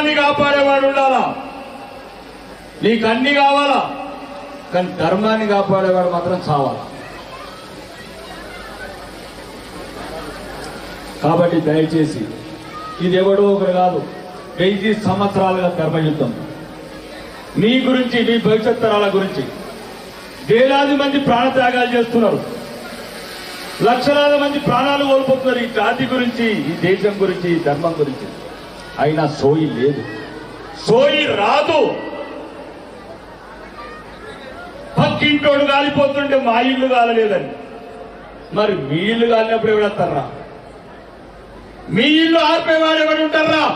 ధర్మాన్ని కాపాడేవాడు ఉండాలా నీకు అన్ని కావాలా కానీ ధర్మాన్ని కాపాడేవాడు మాత్రం చావాలా కాబట్టి దయచేసి ఇది ఎవడో ఒకరు కాదు వెయ్యి సంవత్సరాలుగా ధర్మయుద్ధం మీ గురించి మీ భవిష్యత్ తరాల గురించి వేలాది మంది ప్రాణత్యాగాలు చేస్తున్నారు లక్షలాది మంది ప్రాణాలు కోల్పోతున్నారు ఈ జాతి గురించి ఈ దేశం గురించి ఈ ధర్మం గురించి అయినా సోయి లేదు సోయి రాదు పక్కింటోడు కాలిపోతుంటే మా ఇల్లు కాలలేదని మరి మీ ఇల్లు కాలినప్పుడు ఎవడెత్తారా మీ ఇల్లు ఆర్పేవాడు ఎవడు ఉంటారా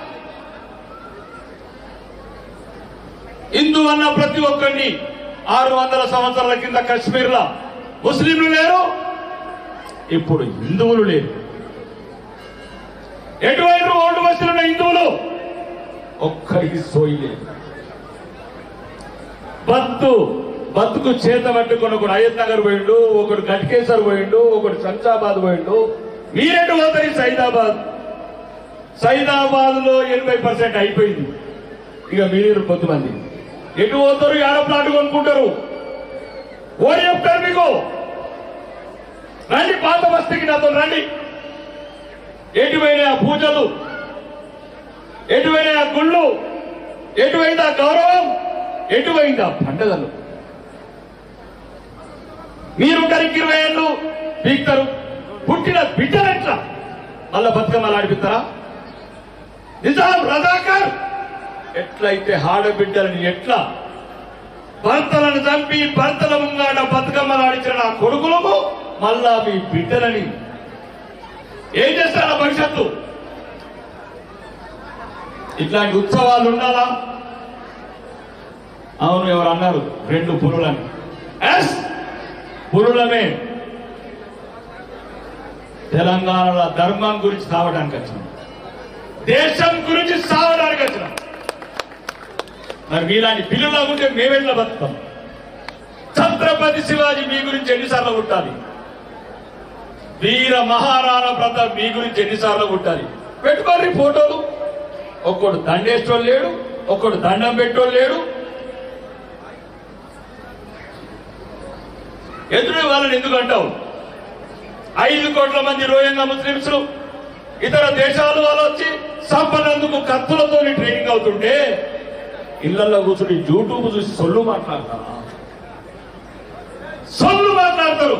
హిందూ అన్న ప్రతి ఒక్కరిని ఆరు వందల సంవత్సరాల కింద కశ్మీర్లో ముస్లింలు లేరు ఇప్పుడు హిందువులు లేరు ఎటువైపు ఓటు బస్సులున్న హిందువులు ఒక్కరికి సోయి లేదు బత్తు బతుకు చేత పట్టుకుని ఒకడు అయ్యత్ నగర్ పోయిండు ఒకడు గట్కేసర్ పోయిండు ఒకడు శంషాబాద్ పోయిండు మీరెటు పోతాయి సైదాబాద్ సైదాబాద్ లో ఎనభై పర్సెంట్ అయిపోయింది ఇక మీరు కొంతమంది ఎటు పోతారు ఏడ ప్లాట్ కొనుక్కుంటారు ఓడి చెప్తారు మీకు రండి పాత బస్తీకి నాతో రండి ఎటువైన ఆ పూజలు ఎటువైన ఆ గుళ్ళు ఎటువైంది ఆ గౌరవం ఎటువైంది ఆ పండగలు మీరు ఉంటారికి ఇరవై ఏళ్ళు పీక్తారు పుట్టిన బిడ్డలెట్లా మళ్ళా బతుకమ్మలు ఆడిపిస్తారా నిజాం రజాకర్ ఎట్లయితే ఆడబిడ్డలని ఎట్లా భర్తలను చంపి భర్తల ముంగాట బతుకమ్మలు ఆడించిన నా కొడుకులకు మళ్ళా మీ బిడ్డలని ఏం చేస్తారా భవిష్యత్తు ఇట్లాంటి ఉత్సవాలు ఉండాలా అవును ఎవరు అన్నారు రెండు పురులని ఎస్ పురులమే తెలంగాణలో ధర్మం గురించి సావడానికి వచ్చినాం దేశం గురించి సావడానికి వచ్చినాం మరి మీలాంటి పిల్లలు ఉంటే మేమెట్లా బతుకుతాం ఛత్రపతి శివాజీ మీ గురించి ఎన్నిసార్లు పుట్టాలి వీర మహారాణా ప్రతాప్ మీ గురించి ఎన్నిసార్లు పుట్టాలి పెట్టుకోండి ఫోటోలు ఒక్కడు దండేష్టోళ్ళు లేడు ఒక్కడు దండం పెట్టోళ్ళు లేడు ఎదురు వాళ్ళని ఎందుకు అంటావు ఐదు కోట్ల మంది రోయంగా ముస్లింస్ ఇతర దేశాల వాళ్ళు వచ్చి సంపన్నందుకు కత్తులతో ట్రైనింగ్ అవుతుంటే ఇళ్లలో కూర్చుని యూట్యూబ్ చూసి సొల్లు మాట్లాడతారా సొల్లు మాట్లాడతారు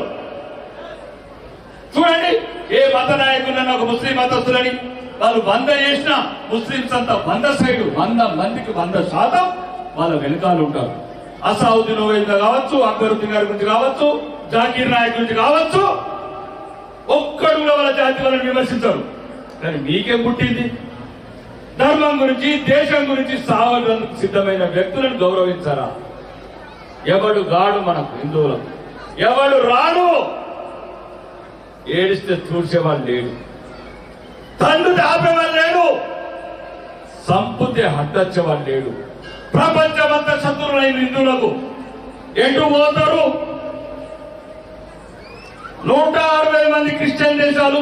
చూడండి ఏ మత నాయకులను ఒక ముస్లిం మతస్థులని వాళ్ళు వంద చేసిన ముస్లింస్ అంతా వంద సైడు వంద మందికి వంద శాతం వాళ్ళ వెనకాల ఉంటారు అసావుద్దీన్ ఓవైదా కావచ్చు అక్బరుద్దీన్ గారి గురించి కావచ్చు జాకీర్ నాయక్ గురించి కావచ్చు ఒక్కడు కూడా వాళ్ళ జాతి వాళ్ళని విమర్శించరు కానీ మీకేం పుట్టింది ధర్మం గురించి దేశం గురించి సావడానికి సిద్ధమైన వ్యక్తులను గౌరవించారా ఎవడు గాడు మనకు హిందువులకు ఎవడు రాడు ఏడిస్తే చూసేవాడు లేడు తండ్రి ఆపేవాడు లేడు సంపుతే హట్టొచ్చేవాడు లేడు ప్రపంచమంతా శత్రువులైన హిందువులకు ఎటు పోతారు నూట అరవై మంది క్రిస్టియన్ దేశాలు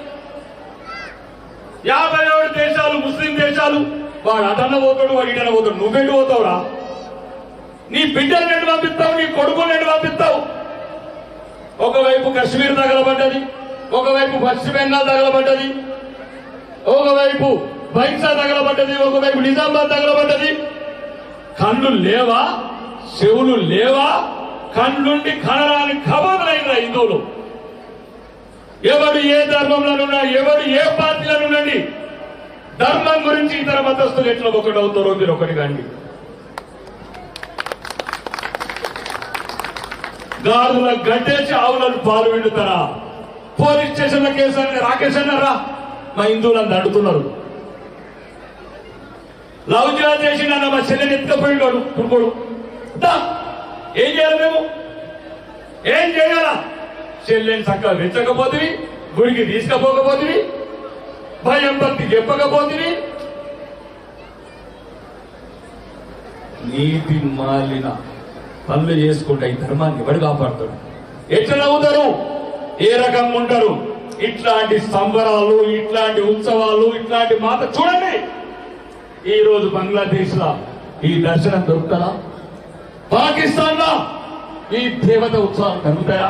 యాభై ఏడు దేశాలు ముస్లిం దేశాలు వాడు అటన్న పోతాడు వాడు ఇటన్న పోతాడు నువ్వెటు పోతావురా నీ బిడ్డలు ఎటు పంపిస్తావు నీ కొడుకుని ఎటు పంపిస్తావు ఒకవైపు కశ్మీర్ తగలబడ్డది ఒకవైపు పశ్చిమ బెంగాల్ తగలబడ్డది ఒకవైపు బైన్సా తగలబడ్డది ఒకవైపు నిజామాబాద్ తగలబడ్డది కళ్ళు లేవా చెవులు లేవా కళ్ళుండి కనరాని కబోదలైన హిందువులు ఎవడు ఏ ధర్మంలో ఉన్నా ఎవడు ఏ పార్టీలో ఉండండి ధర్మం గురించి ఇతర మతస్థులు ఎట్లా ఒకటి అవుతారో మీరు ఒకటి కండి గాజుల గడ్డేసి ఆవులను పాలు విండుతారా పోలీస్ స్టేషన్ల కేసు అని రాకేష్ అన్నారా మా హిందువులను అడుగుతున్నారు లవ్ జిహాద్ చేసి నన్ను మా చెల్లెని ఎత్తుకపోయినాడు కురుకోడు దా, ఏం చేయాలి మేము ఏం చేయాలా చెల్లెని చక్కగా పెంచకపోతుంది గుడికి తీసుకపోకపోతుంది భయం భక్తి చెప్పకపోతుంది నీతి మాలిన పనులు చేసుకుంటే ఈ ధర్మాన్ని ఎవడు కాపాడుతాడు ఎట్లా నవ్వుతారు ఏ రకంగా ఉంటారు ఇట్లాంటి సంబరాలు ఇట్లాంటి ఉత్సవాలు ఇట్లాంటి మాత చూడండి ఈ రోజు బంగ్లాదేశ్ లో ఈ దర్శనం దొరుకుతుందా పాకిస్తాన్ లో ఈ దేవత ఉత్సవాలు జరుగుతాయా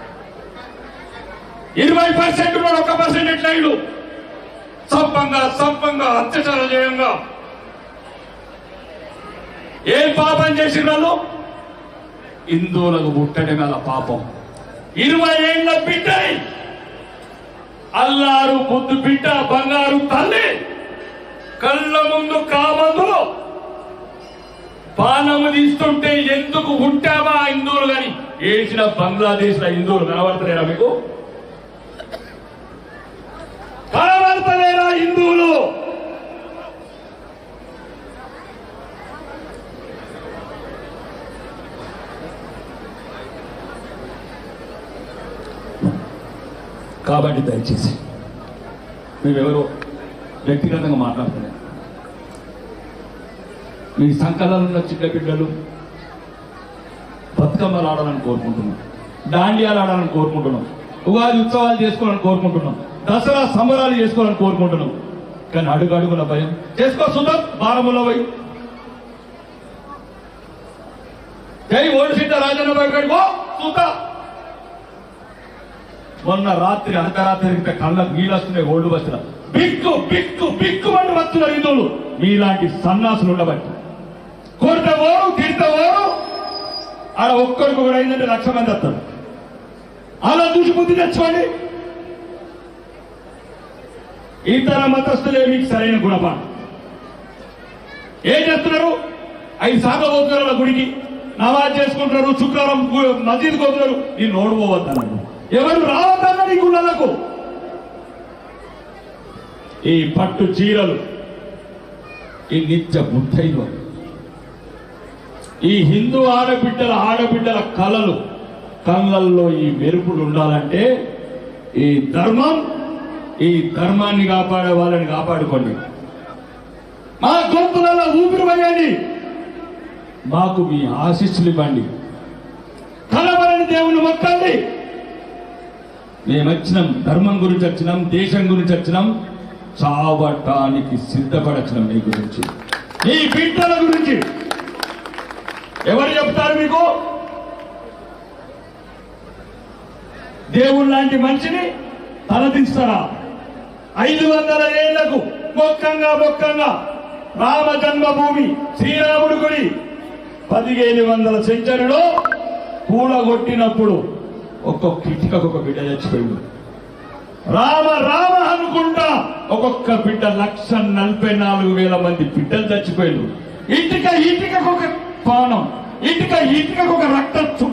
ఇరవై పర్సెంట్ కూడా ఒక పర్సెంట్ ఎట్లయిడు సంపంగా సంపంగా అత్యాచారం చేయంగా ఏం పాపం చేసిన వాళ్ళు హిందువులకు పుట్టడం గల పాపం ఇరవై ఏళ్ళ బిడ్డని అల్లారు ముద్దు బిడ్డ బంగారు తల్లి కళ్ళ ముందు కామందు పానము తీస్తుంటే ఎందుకు ఉంటామా హిందువులు గాని ఏడ్చిన బంగ్లాదేశ్ లో హిందువులు కనబడతలేరా మీకు కనబడతలేరా హిందువులు కాబట్టి దయచేసి మేమెవరో వ్యక్తిగతంగా మాట్లాడుతున్నాం మీ సంకలంలో ఉన్న చిన్న బిడ్డలు బతుకమ్మలు ఆడాలని కోరుకుంటున్నాం దాండియాలు ఆడాలని కోరుకుంటున్నాం ఉగాది ఉత్సవాలు చేసుకోవాలని కోరుకుంటున్నాం దసరా సంబరాలు చేసుకోవాలని కోరుకుంటున్నాం కానీ అడుగు అడుగుల భయం చేసుకో సుధం బారముల పోయి జై ఓడి సీత రాజన్న బాబు గారికి చూద్దాం మొన్న రాత్రి అర్ధరాత్రి కళ్ళకు నీళ్ళు వస్తున్నాయి ఓల్డ్ బస్సుల బిక్కు బిక్కు బిక్కు అని వస్తున్నారు హిందువులు మీలాంటి సన్నాసులు ఉండబట్టి కొడితే ఓరు తిడితే ఓరు ఆడ ఒక్కరికి ఒకటి అయిందంటే లక్ష మంది వస్తారు అలా చూసి బుద్ధి తెచ్చుకోండి ఇతర మతస్థులే మీకు సరైన గుణపాఠం ఏం చేస్తున్నారు ఐదు సార్లు పోతున్నారు వాళ్ళ గుడికి నమాజ్ చేసుకుంటున్నారు శుక్రవారం గు- మసీదుకి పోతున్నారు ఈ నోడు పోవద్దన్నారు ఎవరు రావద్దన్నారు ఈ గుళ్ళకు ఈ పట్టు చీరలు ఈ నిత్య బుద్ధైవం ఈ హిందూ ఆడబిడ్డల ఆడబిడ్డల కళలు కళ్ళల్లో ఈ మెరుపులు ఉండాలంటే ఈ ధర్మం ఈ ధర్మాన్ని కాపాడే వాళ్ళని కాపాడుకోండి మా గొంతులలో ఊపిరి వేయండి మాకు మీ ఆశీస్సులు ఇవ్వండి కలవరని దేవుని మొక్కండి మేము వచ్చినాం ధర్మం గురించి వచ్చినాం దేశం గురించి వచ్చినాం చావటానికి సిద్ధపడచ్చినాం మీ గురించి మీ బిడ్డల గురించి ఎవరు చెప్తారు మీకు దేవుడు లాంటి మనిషిని తలదిస్తారా ఐదు వందల ఏళ్లకు మొక్కంగా మొక్కంగా రామ జన్మభూమి శ్రీరాముడి గుడి పదిహేను వందల సెంచరీలో కూడగొట్టినప్పుడు ఒక్కొక్క ఇటుకకు ఒక బిడ్డ చచ్చిపోయింది రామ రామ అనుకుంటా ఒక్కొక్క బిడ్డ లక్ష నలభై నాలుగు వేల మంది బిడ్డలు చచ్చిపోయారు ఇటుక ఇటుకకు ఒక పానం ఇటుక ఇటుకకు ఒక రక్త చుక్క